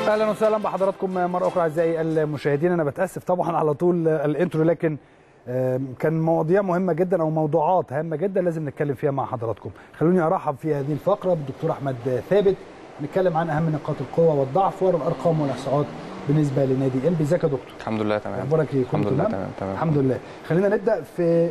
اهلا وسهلا بحضراتكم مره اخرى اعزائي المشاهدين انا بتاسف طبعا على طول الانترو لكن كان مواضيع مهمه جدا او موضوعات هامه جدا لازم نتكلم فيها مع حضراتكم خلوني ارحب في هذه الفقره بالدكتور احمد ثابت نتكلم عن اهم نقاط القوه والضعف والارقام والاحصاءات بالنسبه لنادي انبي ازيك يا دكتور الحمد لله تمام اخبارك ايه الحمد لله تمام تمام الحمد لله خلينا نبدا في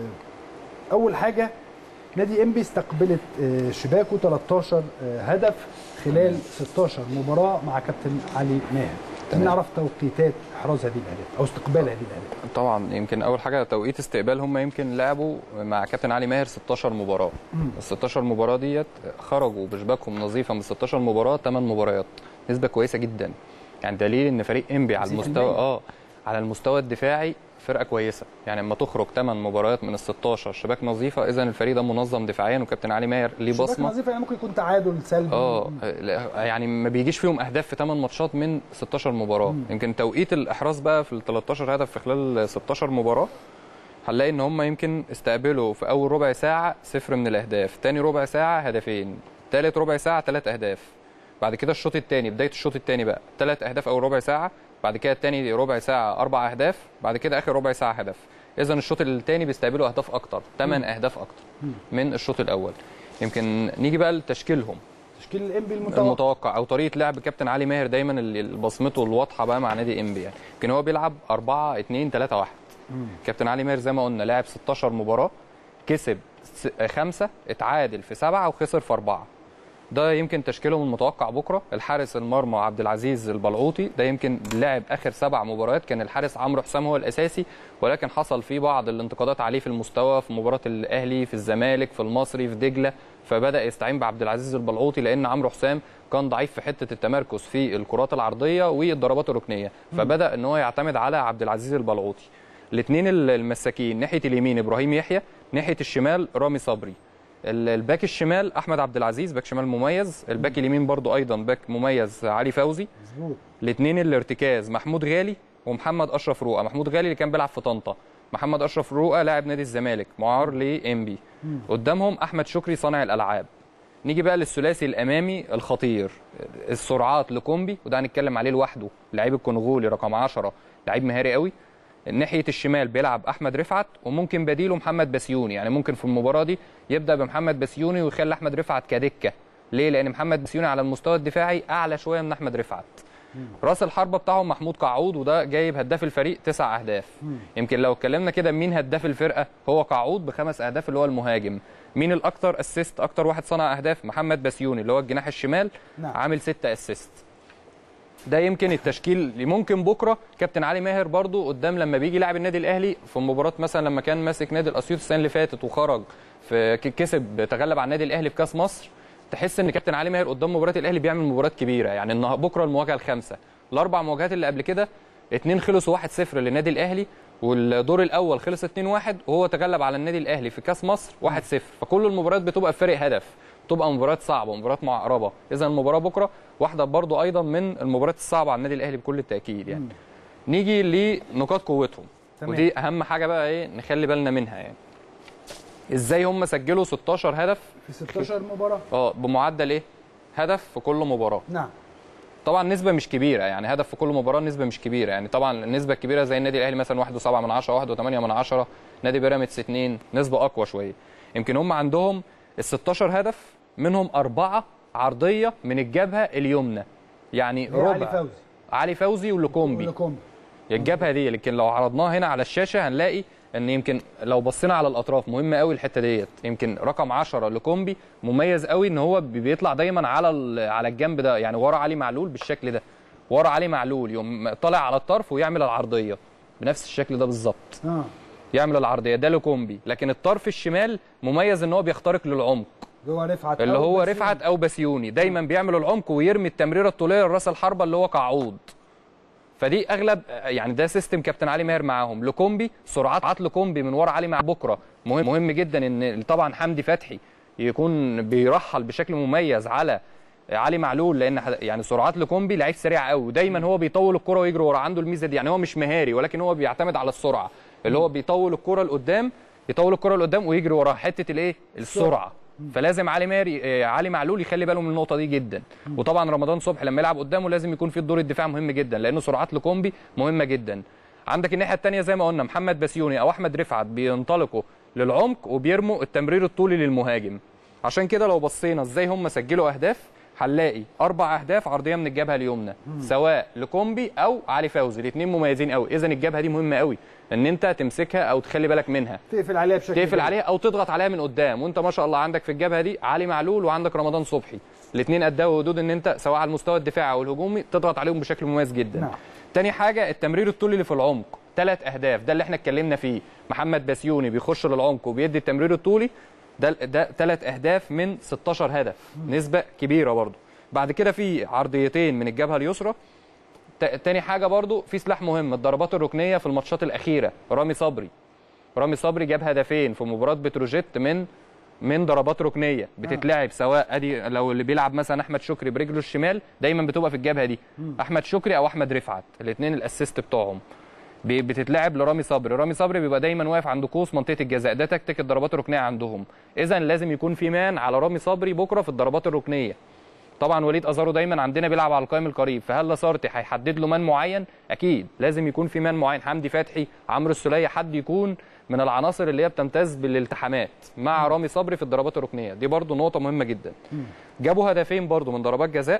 اول حاجه نادي انبي استقبلت شباكه 13 هدف خلال 16 مباراه مع كابتن علي ماهر نعرف توقيتات احراز هذه الاهداف او استقبال هذه الاهداف طبعا يمكن اول حاجه توقيت استقبال هم يمكن لعبوا مع كابتن علي ماهر 16 مباراه ال 16 مباراه ديت خرجوا بشباكهم نظيفه من 16 مباراه 8 مباريات نسبه كويسه جدا يعني دليل ان فريق انبي على المستوى اه على المستوى الدفاعي فرقه كويسه يعني لما تخرج 8 مباريات من ال 16 شباك نظيفه اذا الفريق ده منظم دفاعيا وكابتن علي ماهر ليه بصمه شباك نظيفه يعني ممكن يكون تعادل سلبي اه يعني ما بيجيش فيهم اهداف في 8 ماتشات من 16 مباراه مم. يمكن توقيت الاحراز بقى في ال 13 هدف في خلال 16 مباراه هنلاقي ان هم يمكن استقبلوا في اول ربع ساعه صفر من الاهداف ثاني ربع ساعه هدفين ثالث ربع ساعه ثلاث اهداف بعد كده الشوط الثاني بدايه الشوط الثاني بقى ثلاث اهداف اول ربع ساعه بعد كده الثاني ربع ساعه اربع اهداف بعد كده اخر ربع ساعه هدف اذا الشوط الثاني بيستقبلوا اهداف اكتر ثمان اهداف اكتر من الشوط الاول يمكن نيجي بقى لتشكيلهم تشكيل الانبي المتوقع المتوقع او طريقه لعب كابتن علي ماهر دايما اللي بصمته الواضحه بقى مع نادي انبي يعني يمكن هو بيلعب 4 2 3 1 كابتن علي ماهر زي ما قلنا لعب 16 مباراه كسب خمسه اتعادل في سبعه وخسر في اربعه ده يمكن تشكيلهم المتوقع بكره الحارس المرمى عبد العزيز البلعوطي ده يمكن لعب اخر سبع مباريات كان الحارس عمرو حسام هو الاساسي ولكن حصل فيه بعض الانتقادات عليه في المستوى في مباراه الاهلي في الزمالك في المصري في دجله فبدا يستعين بعبد العزيز البلعوطي لان عمرو حسام كان ضعيف في حته التمركز في الكرات العرضيه والضربات الركنيه فبدا ان هو يعتمد على عبد العزيز البلعوطي الاثنين المساكين ناحيه اليمين ابراهيم يحيى ناحيه الشمال رامي صبري الباك الشمال احمد عبد العزيز باك شمال مميز الباك اليمين برضو ايضا باك مميز علي فوزي الاثنين الارتكاز محمود غالي ومحمد اشرف رؤى محمود غالي اللي كان بيلعب في طنطا محمد اشرف رؤى لاعب نادي الزمالك معار لانبي قدامهم احمد شكري صانع الالعاب نيجي بقى للثلاثي الامامي الخطير السرعات لكومبي وده هنتكلم عليه لوحده لعيب الكونغولي رقم 10 لعيب مهاري قوي ناحيه الشمال بيلعب احمد رفعت وممكن بديله محمد بسيوني يعني ممكن في المباراه دي يبدا بمحمد بسيوني ويخلي احمد رفعت كدكه ليه لان محمد بسيوني على المستوى الدفاعي اعلى شويه من احمد رفعت راس الحربه بتاعهم محمود قعود وده جايب هداف الفريق تسع اهداف يمكن لو اتكلمنا كده مين هداف الفرقه هو قعود بخمس اهداف اللي هو المهاجم مين الاكثر اسيست اكتر واحد صنع اهداف محمد بسيوني اللي هو الجناح الشمال نعم. عامل ستة اسيست ده يمكن التشكيل اللي ممكن بكره كابتن علي ماهر برضو قدام لما بيجي لاعب النادي الاهلي في مباراه مثلا لما كان ماسك نادي الاسيوط السنه اللي فاتت وخرج في كسب تغلب على النادي الاهلي في كاس مصر تحس ان كابتن علي ماهر قدام مباراه الاهلي بيعمل مباريات كبيره يعني النهارده بكره المواجهه الخامسه الاربع مواجهات اللي قبل كده اثنين خلصوا 1-0 للنادي الاهلي والدور الاول خلص 2-1 وهو تغلب على النادي الاهلي في كاس مصر 1-0 فكل المباريات بتبقى بفارق هدف تبقى مباريات صعبه ومباريات معقربه اذا المباراه بكره واحده برضو ايضا من المباريات الصعبه على النادي الاهلي بكل التاكيد يعني م. نيجي لنقاط قوتهم تمام. ودي اهم حاجه بقى ايه نخلي بالنا منها يعني ازاي هم سجلوا 16 هدف في 16 مباراه اه بمعدل ايه هدف في كل مباراه نعم طبعا نسبه مش كبيره يعني هدف في كل مباراه نسبه مش كبيره يعني طبعا النسبه الكبيره زي النادي الاهلي مثلا 1.7 من 10 1.8 من 10 نادي بيراميدز 2 نسبه اقوى شويه يمكن هم عندهم ال 16 هدف منهم أربعة عرضية من الجبهة اليمنى يعني ربع علي فوزي علي فوزي ولوكومبي ولوكومبي الجبهة دي لكن لو عرضناها هنا على الشاشة هنلاقي ان يمكن لو بصينا على الاطراف مهم قوي الحته ديت يمكن رقم 10 لكومبي مميز قوي ان هو بيطلع دايما على على الجنب ده يعني ورا علي معلول بالشكل ده ورا علي معلول يوم طالع على الطرف ويعمل العرضيه بنفس الشكل ده بالظبط اه يعمل العرضيه ده لكومبي لكن الطرف الشمال مميز ان هو بيخترق للعمق اللي هو رفعت اللي أو هو بسيوني. رفعت او بسيوني دايما بيعمل العمق ويرمي التمريره الطوليه لراس الحربه اللي هو قعود فدي اغلب يعني ده سيستم كابتن علي ماهر معاهم لكومبي سرعات لكومبي من ورا علي مع بكره مهم مهم جدا ان طبعا حمدي فتحي يكون بيرحل بشكل مميز على علي معلول لان ح- يعني سرعات لكومبي لعيب سريع قوي ودايما هو بيطول الكره ويجري ورا عنده الميزه دي يعني هو مش مهاري ولكن هو بيعتمد على السرعه اللي هو بيطول الكره لقدام يطول الكره لقدام ويجري وراها حته الايه السرعه فلازم علي ماري آه، علي معلول يخلي باله من النقطه دي جدا وطبعا رمضان صبحي لما يلعب قدامه لازم يكون في الدور الدفاع مهم جدا لانه سرعات لكومبي مهمه جدا عندك الناحيه الثانيه زي ما قلنا محمد بسيوني او احمد رفعت بينطلقوا للعمق وبيرموا التمرير الطولي للمهاجم عشان كده لو بصينا ازاي هم سجلوا اهداف هنلاقي اربع اهداف عرضيه من الجبهه اليمنى سواء لكومبي او علي فوزي الاثنين مميزين قوي اذا الجبهه دي مهمه قوي ان انت تمسكها او تخلي بالك منها تقفل عليها بشكل تقفل كبير. عليها او تضغط عليها من قدام وانت ما شاء الله عندك في الجبهه دي علي معلول وعندك رمضان صبحي الاثنين ادوا ودود ان انت سواء على المستوى الدفاعي او الهجومي تضغط عليهم بشكل مميز جدا نعم. تاني حاجه التمرير الطولي اللي في العمق ثلاث اهداف ده اللي احنا اتكلمنا فيه محمد بسيوني بيخش للعمق وبيدي التمرير الطولي ده ده ثلاث اهداف من 16 هدف نسبه كبيره برضو بعد كده في عرضيتين من الجبهه اليسرى تا- تاني حاجه برضو في سلاح مهم الضربات الركنيه في الماتشات الاخيره رامي صبري رامي صبري جاب هدفين في مباراه بتروجيت من من ضربات ركنيه بتتلعب سواء ادي لو اللي بيلعب مثلا احمد شكري برجله الشمال دايما بتبقى في الجبهه دي احمد شكري او احمد رفعت الاثنين الاسيست بتوعهم بي- بتتلعب لرامي صبري رامي صبري بيبقى دايما واقف عند قوس منطقه الجزاء ده تكتيك الضربات الركنيه عندهم اذا لازم يكون في مان على رامي صبري بكره في الضربات الركنيه طبعا وليد ازارو دايما عندنا بيلعب على القائم القريب فهل لاسارتي هيحدد له مان معين اكيد لازم يكون في مان معين حمدي فتحي عمرو السوليه حد يكون من العناصر اللي هي بتمتاز بالالتحامات مع رامي صبري في الضربات الركنيه دي برضو نقطه مهمه جدا جابوا هدفين برضو من ضربات جزاء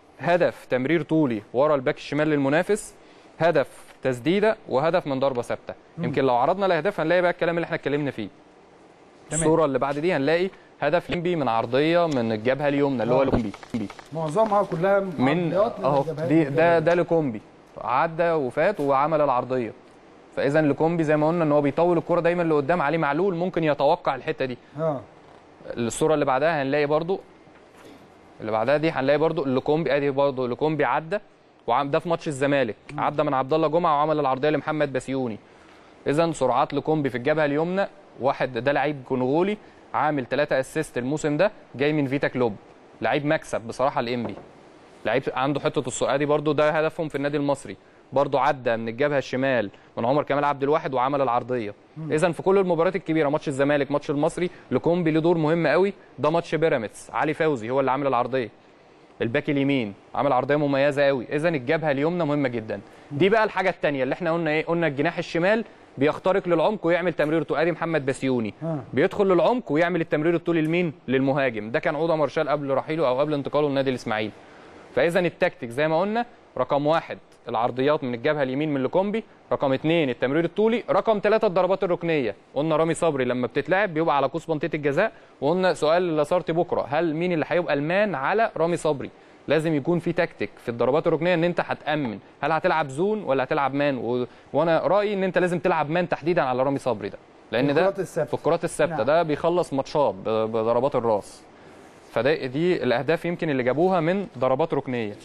هدف تمرير طولي ورا الباك الشمال للمنافس هدف تسديده وهدف من ضربه ثابته يمكن لو عرضنا الاهداف هنلاقي بقى الكلام اللي احنا اتكلمنا فيه تمام. الصوره اللي بعد دي هنلاقي هدف ليمبي من عرضيه من الجبهه اليمنى اللي هو آه. ليمبي معظمها كلها من عرضيات من اهو الجبهات دي الجبهات. ده ده لكومبي عدى وفات وعمل العرضيه فاذا لكومبي زي ما قلنا ان هو بيطول الكره دايما لقدام عليه معلول ممكن يتوقع الحته دي اه الصوره اللي بعدها هنلاقي برضو اللي بعدها دي هنلاقي برضو لكومبي ادي برضو لكومبي عدى وعم ده في ماتش الزمالك عدى من عبد الله جمعه وعمل العرضيه لمحمد بسيوني اذا سرعات لكومبي في الجبهه اليمنى واحد ده لعيب كونغولي عامل ثلاثة اسيست الموسم ده جاي من فيتا كلوب لعيب مكسب بصراحه الانبي لعيب عنده حته السرعه دي برضو ده هدفهم في النادي المصري برضو عدى من الجبهه الشمال من عمر كمال عبد الواحد وعمل العرضيه اذا في كل المباريات الكبيره ماتش الزمالك ماتش المصري لكومبي له دور مهم قوي ده ماتش بيراميدز علي فوزي هو اللي عامل العرضيه الباك اليمين عمل عرضيه مميزه قوي اذا الجبهه اليمنى مهمه جدا دي بقى الحاجه الثانيه اللي احنا قلنا ايه قلنا الجناح الشمال بيخترق للعمق ويعمل تمرير طولي ادي محمد بسيوني آه. بيدخل للعمق ويعمل التمرير الطولي لمين للمهاجم ده كان عوده مارشال قبل رحيله او قبل انتقاله للنادي الاسماعيلي فاذا التكتيك زي ما قلنا رقم واحد العرضيات من الجبهه اليمين من لكومبي رقم اثنين التمرير الطولي رقم ثلاثة الضربات الركنيه قلنا رامي صبري لما بتتلعب بيبقى على قوس منطقه الجزاء وقلنا سؤال لاسارتي بكره هل مين اللي هيبقى المان على رامي صبري لازم يكون في تكتيك في الضربات الركنيه ان انت هتامن هل هتلعب زون ولا هتلعب مان و... وانا رايي ان انت لازم تلعب مان تحديدا على رامي صبري ده لان ده الكرات الثابتة. في الكرات الثابته نعم. ده بيخلص ماتشات ب- بضربات الراس فده دي الاهداف يمكن اللي جابوها من ضربات ركنيه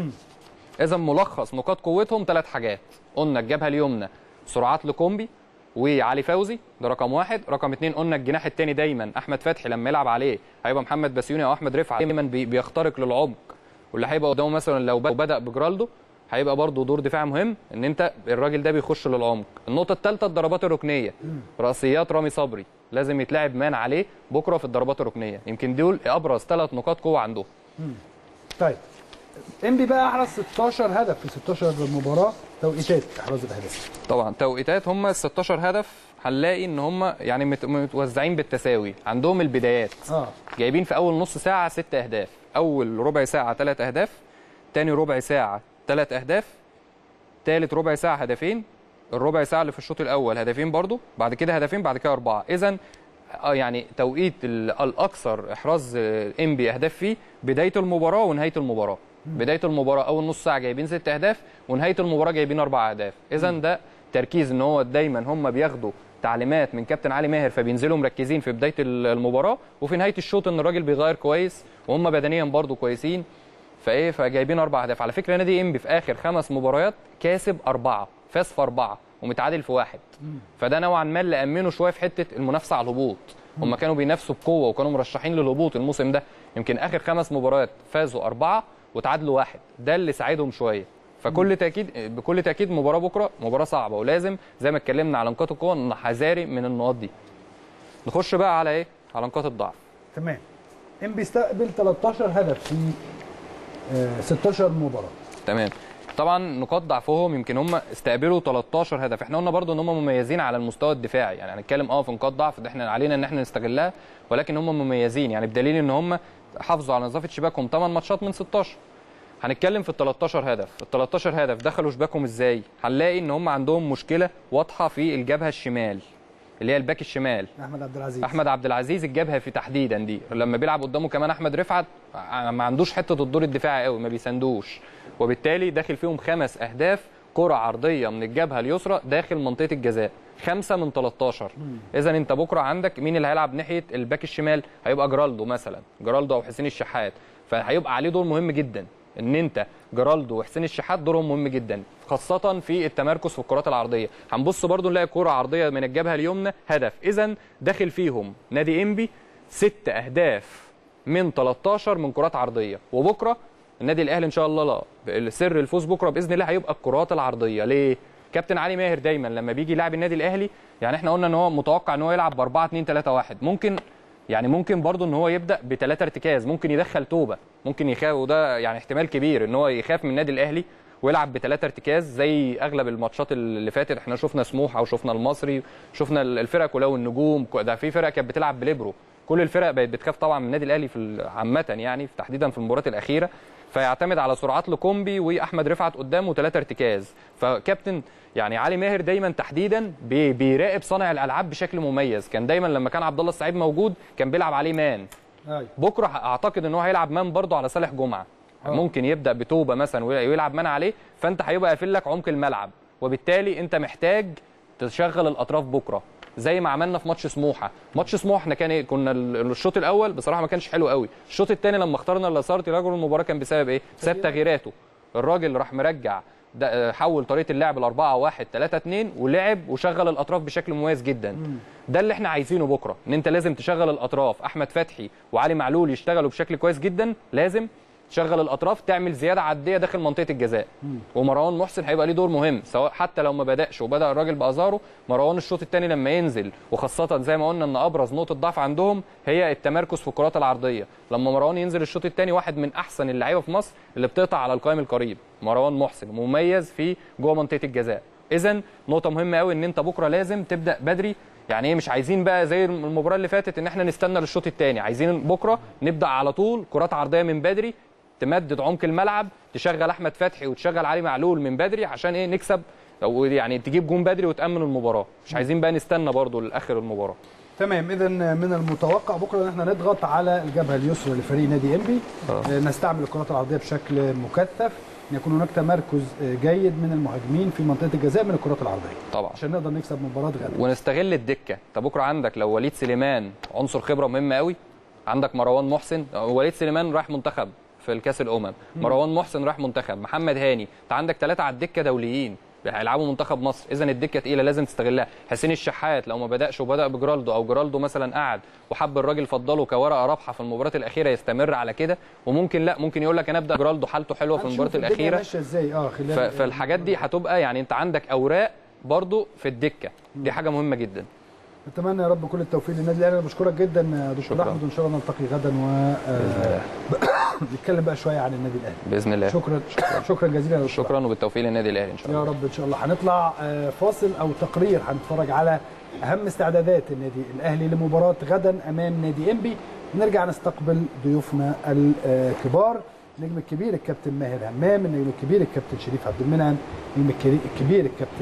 اذا ملخص نقاط قوتهم ثلاث حاجات قلنا الجبهه اليمنى سرعات لكومبي وعلي فوزي ده رقم واحد رقم اتنين قلنا الجناح التاني دايما احمد فتحي لما يلعب عليه هيبقى محمد بسيوني او احمد رفعت دايما بي- بيخترق للعمق واللي هيبقى قدامه مثلا لو ب- بدا بجرالدو هيبقى برضه دور دفاع مهم ان انت الراجل ده بيخش للعمق النقطه الثالثه الضربات الركنيه راسيات رامي صبري لازم يتلعب مان عليه بكره في الضربات الركنيه يمكن دول ابرز ثلاث نقاط قوه عندهم طيب انبي بقى احرز 16 هدف في 16 مباراه توقيتات احراز الاهداف طبعا توقيتات هم ال 16 هدف هنلاقي ان هم يعني مت- متوزعين بالتساوي عندهم البدايات اه جايبين في اول نص ساعه ست اهداف اول ربع ساعه ثلاث اهداف تاني ربع ساعه ثلاث اهداف تالت ربع ساعه هدفين الربع ساعه اللي في الشوط الاول هدفين برضو بعد كده هدفين بعد كده اربعه اذا اه يعني توقيت ال- الاكثر احراز آه، انبي اهداف فيه بدايه المباراه ونهايه المباراه بدايه المباراه اول نص ساعه جايبين ست اهداف ونهايه المباراه جايبين اربع اهداف اذا ده تركيز ان هو دايما هم بياخدوا تعليمات من كابتن علي ماهر فبينزلوا مركزين في بدايه ال- المباراه وفي نهايه الشوط ان الراجل بيغير كويس وهم بدنيا برضو كويسين فايه فجايبين اربع اهداف على فكره نادي انبي في اخر خمس مباريات كاسب اربعه فاز في اربعه ومتعادل في واحد فده نوعا ما اللي امنه شويه في حته المنافسه على الهبوط هم كانوا بينافسوا بقوه وكانوا مرشحين للهبوط الموسم ده يمكن اخر خمس مباريات فازوا اربعه وتعادلوا واحد ده اللي ساعدهم شويه فكل تاكيد بكل تاكيد مباراه بكره مباراه صعبه ولازم زي ما اتكلمنا على نقاط القوه ان حذاري من النقاط دي نخش بقى على ايه على نقاط الضعف تمام انبي استقبل 13 هدف في آه، 16 مباراه تمام طبعا نقاط ضعفهم يمكن هم استقبلوا 13 هدف احنا قلنا برضو ان هم مميزين على المستوى الدفاعي يعني هنتكلم اه في نقاط ضعف ده احنا علينا ان احنا نستغلها ولكن هم مميزين يعني بدليل ان هم حافظوا على نظافه شباكهم 8 ماتشات من 16 هنتكلم في ال 13 هدف ال 13 هدف دخلوا شباكهم ازاي هنلاقي ان هم عندهم مشكله واضحه في الجبهه الشمال اللي هي الباك الشمال احمد عبد العزيز احمد عبد العزيز الجبهه في تحديدا دي لما بيلعب قدامه كمان احمد رفعت ما عندوش حته الدور الدفاعي قوي ما بيساندوش وبالتالي داخل فيهم خمس اهداف كره عرضيه من الجبهه اليسرى داخل منطقه الجزاء خمسة من 13 اذا انت بكره عندك مين اللي هيلعب ناحيه الباك الشمال هيبقى جرالدو مثلا جرالدو او حسين الشحات فهيبقى عليه دور مهم جدا ان انت جرالدو وحسين الشحات دورهم مهم جدا خاصه في التمركز في الكرات العرضيه هنبص برضو نلاقي كره عرضيه من الجبهه اليمنى هدف اذا داخل فيهم نادي انبي ست اهداف من 13 من كرات عرضيه وبكره النادي الاهلي ان شاء الله لا سر الفوز بكره باذن الله هيبقى الكرات العرضيه ليه كابتن علي ماهر دايما لما بيجي يلعب النادي الاهلي يعني احنا قلنا ان هو متوقع ان هو يلعب ب 4 2 3 1 ممكن يعني ممكن برضه ان هو يبدا بثلاثه ارتكاز ممكن يدخل توبه ممكن يخاف وده يعني احتمال كبير ان هو يخاف من النادي الاهلي ويلعب بثلاثه ارتكاز زي اغلب الماتشات اللي فاتت احنا شفنا سموحه وشفنا المصري شفنا الفرق كلها والنجوم ده في فرق كانت بتلعب بليبرو كل الفرق بقت بتخاف طبعا من النادي الاهلي في عامه يعني تحديدا في المباريات الاخيره فيعتمد على سرعات لكومبي واحمد رفعت قدامه ثلاثه ارتكاز فكابتن يعني علي ماهر دايما تحديدا بي بيراقب صانع الالعاب بشكل مميز كان دايما لما كان عبد الله السعيد موجود كان بيلعب عليه مان أيوة. بكره اعتقد ان هو هيلعب مان برضه على صالح جمعه آه. ممكن يبدا بتوبه مثلا ويلعب مان عليه فانت هيبقى قافل لك عمق الملعب وبالتالي انت محتاج تشغل الاطراف بكره زي ما عملنا في ماتش سموحه ماتش سموحه احنا كان ايه كنا ال- الشوط الاول بصراحه ما كانش حلو قوي الشوط الثاني لما اخترنا لاسارتي رجل المباراه كان بسبب ايه بسبب تغييراته الراجل راح مرجع ده آه، حول طريقه اللعب ل 4 1 3 2 ولعب وشغل الاطراف بشكل مميز جدا ده اللي احنا عايزينه بكره ان انت لازم تشغل الاطراف احمد فتحي وعلي معلول يشتغلوا بشكل كويس جدا لازم تشغل الاطراف تعمل زياده عديه داخل منطقه الجزاء ومروان محسن هيبقى ليه دور مهم سواء حتى لو ما بداش وبدا الراجل بازارو مروان الشوط الثاني لما ينزل وخاصه زي ما قلنا ان ابرز نقطه ضعف عندهم هي التمركز في الكرات العرضيه لما مروان ينزل الشوط الثاني واحد من احسن اللعيبه في مصر اللي بتقطع على القائم القريب مروان محسن مميز في جوه منطقه الجزاء اذا نقطه مهمه قوي ان انت بكره لازم تبدا بدري يعني ايه مش عايزين بقى زي المباراه اللي فاتت ان احنا نستنى للشوط الثاني عايزين بكره نبدا على طول كرات عرضيه من بدري تمدد عمق الملعب تشغل احمد فتحي وتشغل علي معلول من بدري عشان ايه نكسب او يعني تجيب جون بدري وتامن المباراه مش عايزين بقى نستنى برضو لاخر المباراه تمام اذا من المتوقع بكره ان احنا نضغط على الجبهه اليسرى لفريق نادي انبي آه. آه، نستعمل الكرات العرضيه بشكل مكثف يكون هناك تمركز آه، جيد من المهاجمين في منطقه الجزاء من الكرات العرضيه طبعا عشان نقدر نكسب مباراه غدا ونستغل الدكه انت بكره عندك لو وليد سليمان عنصر خبره مهم قوي عندك مروان محسن وليد سليمان رايح منتخب في الكاس الامم مروان محسن رايح منتخب محمد هاني انت عندك ثلاثه على الدكه دوليين هيلعبوا منتخب مصر اذا الدكه تقيله لازم تستغلها حسين الشحات لو ما بداش وبدا بجرالدو او جرالدو مثلا قعد وحب الراجل فضله كورقه رابحه في المباراه الاخيره يستمر على كده وممكن لا ممكن يقول لك انا ابدا جرالدو حالته حلوه في هنشوف المباراه الدنيا الاخيره ماشيه ازاي اه خلال ف- فالحاجات دي هتبقى يعني انت عندك اوراق برضو في الدكه دي حاجه مهمه جدا اتمنى يا رب كل التوفيق للنادي الاهلي انا بشكرك جدا يا دكتور شكراً. احمد وان شاء الله نلتقي غدا و نتكلم بقى شويه عن النادي الاهلي باذن الله شكرا شكرا جزيلا يا دكتور شكرا وبالتوفيق للنادي الاهلي ان شاء الله يا رب ان شاء الله هنطلع آه، فاصل او تقرير هنتفرج على اهم استعدادات النادي الاهلي لمباراه غدا امام نادي انبي نرجع نستقبل ضيوفنا الكبار النجم الكبير الكابتن ماهر همام النجم الكبير الكابتن شريف عبد المنعم النجم الكبير الكابتن